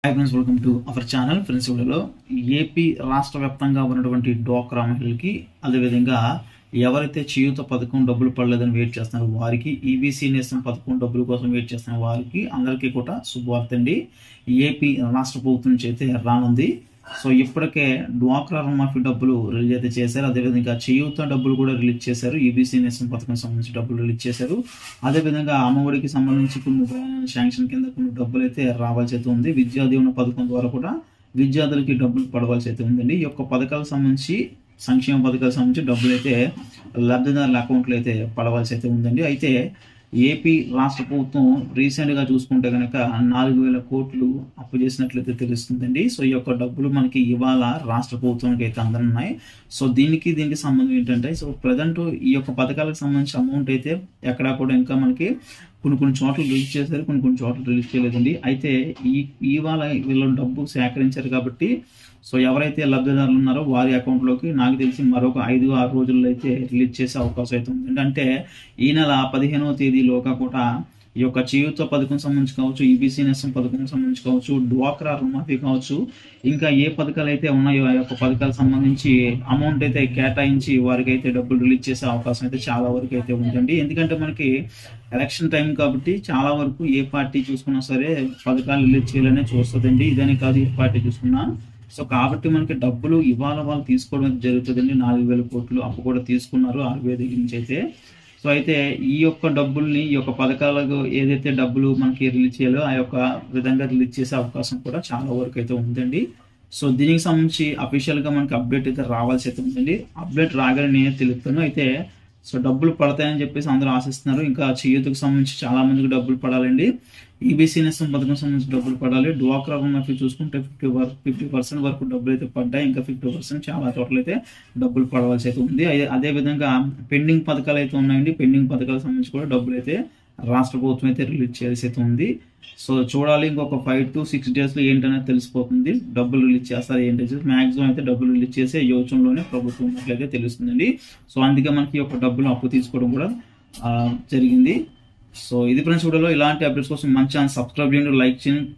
hi friends welcome to our channel friends వీడియోలో AP రాష్ట్ర వ్యాప్తంగా ఉన్నటువంటి డోక్రా మహిళలకి అదేవిధంగా ఎవరైతే చేయూత పథకం డబ్బులు పడలేదని వెయిట్ చేస్తున్నారో వారికి ఈబీసీ నేస్తం పథకం డబ్బుల కోసం వెయిట్ చేస్తున్న వారికి అందరికీ కూడా శుభవార్త అండి ఏపీ రాష్ట్ర ప్రభుత్వం నుంచి అయితే రానుంది సో ఇప్పటికే డ్వాక్రా రుణమాఫీ డబ్బులు రిలీజ్ అయితే చేశారు అదేవిధంగా చేయూత డబ్బులు కూడా రిలీజ్ చేశారు ఈబీసీ నేస్తం పథకం సంబంధించి డబ్బులు రిలీజ్ చేశారు అదేవిధంగా అమ్మఒడికి సంబంధించి కొన్ని శాంక్షన్ కింద కొన్ని డబ్బులు అయితే రావాల్సి అయితే ఉంది విద్యా దీవెన పథకం ద్వారా కూడా విద్యార్థులకి డబ్బులు పడవలసి అయితే ఉందండి ఈ యొక్క పథకాలకు సంబంధించి సంక్షేమ పథకాలకు సంబంధించి డబ్బులు అయితే లబ్ధిదారుల అకౌంట్లో అయితే పడవలసి అయితే ఉందండి అయితే ఏపీ రాష్ట్ర ప్రభుత్వం రీసెంట్గా చూసుకుంటే కనుక నాలుగు వేల కోట్లు అప్పు చేసినట్లయితే తెలుస్తుందండి సో ఈ యొక్క డబ్బులు మనకి ఇవాళ రాష్ట్ర ప్రభుత్వానికి అయితే అందనున్నాయి సో దీనికి దీనికి సంబంధం ఏంటంటే సో ప్రజెంట్ ఈ యొక్క పథకాలకు సంబంధించిన అమౌంట్ అయితే ఎక్కడా కూడా ఇంకా మనకి కొన్ని కొన్ని చోట్ల రిలీజ్ చేశారు కొన్ని కొన్ని చోట్ల రిలీజ్ చేయలేదండి అయితే ఈ ఇవాళ వీళ్ళు డబ్బు సేకరించారు కాబట్టి సో ఎవరైతే లబ్ధిదారులు ఉన్నారో వారి అకౌంట్లోకి నాకు తెలిసి మరొక ఐదు ఆరు రోజుల్లో అయితే రిలీజ్ చేసే అవకాశం అయితే ఉంది అంటే ఈ నెల పదిహేనవ తేదీలోగా కూడా ఈ యొక్క చేయూత పథకం సంబంధించి కావచ్చు ఈబీసీ నేస్తం పథకం సంబంధించి కావచ్చు డ్వాక్రా రుణమాఫీ కావచ్చు ఇంకా ఏ పథకాలు అయితే ఉన్నాయో ఆ యొక్క పథకాలకు సంబంధించి అమౌంట్ అయితే కేటాయించి వారికి అయితే డబ్బులు రిలీజ్ చేసే అవకాశం అయితే చాలా వరకు అయితే ఉందండి ఎందుకంటే మనకి ఎలక్షన్ టైం కాబట్టి చాలా వరకు ఏ పార్టీ చూసుకున్నా సరే పథకాలు రిలీజ్ చేయాలనే చూస్తుందండి ఇదని కాదు ఏ పార్టీ చూసుకున్నా సో కాబట్టి మనకి డబ్బులు ఇవాళ వాళ్ళు తీసుకోవడం జరుగుతుందండి నాలుగు వేల కోట్లు అప్పు కూడా తీసుకున్నారు ఆర్బీఐ దగ్గర నుంచి అయితే సో అయితే ఈ యొక్క డబ్బుల్ని ఈ యొక్క పథకాలకు ఏదైతే డబ్బులు మనకి రిలీజ్ చేయాలో ఆ యొక్క విధంగా రిలీజ్ చేసే అవకాశం కూడా చాలా వరకు అయితే ఉందండి సో దీనికి సంబంధించి అఫీషియల్ గా మనకి అప్డేట్ అయితే రావాల్సి అయితే ఉందండి అప్డేట్ రాగానే నేనే తెలుపుతాను అయితే సో డబ్బులు పడతాయని చెప్పేసి అందరూ ఆశిస్తున్నారు ఇంకా చేయూతకు సంబంధించి చాలా మందికి డబ్బులు పడాలండి ఈబీసీ నేస్తం పథకం సంబంధించి డబ్బులు పడాలి డ్వాక్రా రుణమాఫీ చూసుకుంటే ఫిఫ్టీ ఫిఫ్టీ పర్సెంట్ వరకు డబ్బులు అయితే పడ్డాయి ఇంకా ఫిఫ్టీ పర్సెంట్ చాలా చోట్ల అయితే డబ్బులు పడవలసి అయితే ఉంది అదే- అదే విధంగా పెండింగ్ పథకాలు అయితే ఉన్నాయండి పెండింగ్ పథకాలకు సంబంధించి కూడా డబ్బులు అయితే రాష్ట్ర ప్రభుత్వం అయితే రిలీజ్ చేయాల్సి అయితే ఉంది సో చూడాలి ఇంకొక ఫైవ్ టు సిక్స్ డేస్ లో ఏంటనేది తెలిసిపోతుంది డబ్బులు రిలీజ్ చేస్తారు ఏంటి మాక్సిమం అయితే డబ్బులు రిలీజ్ చేసే యోచనలోనే ప్రభుత్వం ఉన్నట్లయితే తెలుస్తుందండి సో అందుకే మనకి ఈ యొక్క డబ్బులు అప్పు తీసుకోవడం కూడా ఆ, జరిగింది సో ఇది ఫ్రెండ్స్ వీడియోలో ఇలాంటి అప్డేట్స్ కోసం మంచి ఛానల్ సబ్స్క్రైబ్ చేయండి లైక్ చేయండి